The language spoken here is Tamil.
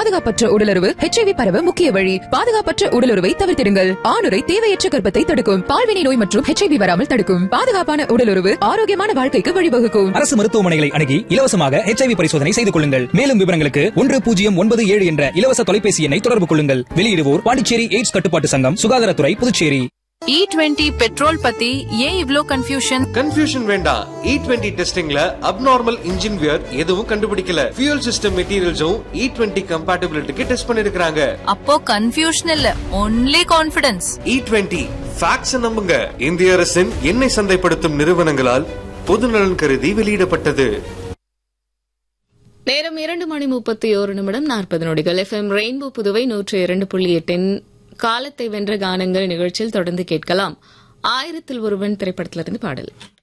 பாதுகாப்பற்ற உடலுறவு ஹெச்ஐவி பரவ முக்கிய வழி பாதுகாப்பற்ற உடலுறவை தவிர்த்திடுங்கள் ஆணுரை தேவையற்ற கர்ப்பத்தை தடுக்கும் பால்வினை நோய் மற்றும் ஹெச்ஐவி வராமல் தடுக்கும் பாதுகாப்பான உடலுறவு ஆரோக்கியமான வாழ்க்கைக்கு வழிவகுக்கும் அரசு மருத்துவமனைகளை அணுகி இலவசமாக ஹெச்ஐவி பரிசோதனை செய்து கொள்ளுங்கள் மேலும் விவரங்களுக்கு ஒன்று பூஜ்ஜியம் ஒன்பது ஏழு என்ற இலவச தொலைபேசி எண்ணை தொடர்பு கொள்ளுங்கள் வெளியிடுவோர் பாண்டிச்சேரி எய்ட்ஸ் கட்டுப்பாட்டு சங்கம் சுகாதாரத்துறை புதுச்சேரி இ டுவெண்ட்டி பெட்ரோல் பத்தி ஏன் இவ்ளோ கன்ஃபியூஷன் கன்ஃபியூஷன் வேண்டாம் இ டுவெண்ட்டி டெஸ்டிங்ல அப்நார்மல் இன்ஜின் வியர் எதுவும் கண்டுபிடிக்கல ஃபியூல் சிஸ்டம் மெட்டீரியல்ஸும் இ டுவெண்ட்டி கம்பேட்டபிலிட்டிக்கு டெஸ்ட் பண்ணிருக்காங்க அப்போ கன்ஃபியூஷன் இல்ல only confidence E twenty facts நம்புங்க இந்திய அரசின் எண்ணெய் சந்தைப்படுத்தும் நிறுவனங்களால் பொதுநலன் கருதி வெளியிடப்பட்டது நேரம் இரண்டு மணி முப்பத்தி ஒரு நிமிடம் நாற்பது நொடிகள் எஃப்எம் ரெயின்போ புதுவை நூற்று இரண்டு புள்ளி எட்டின் காலத்தை வென்ற கானங்கள் நிகழ்ச்சியில் தொடர்ந்து கேட்கலாம் ஆயிரத்தில் ஒருவன் திரைப்படத்திலிருந்து பாடல்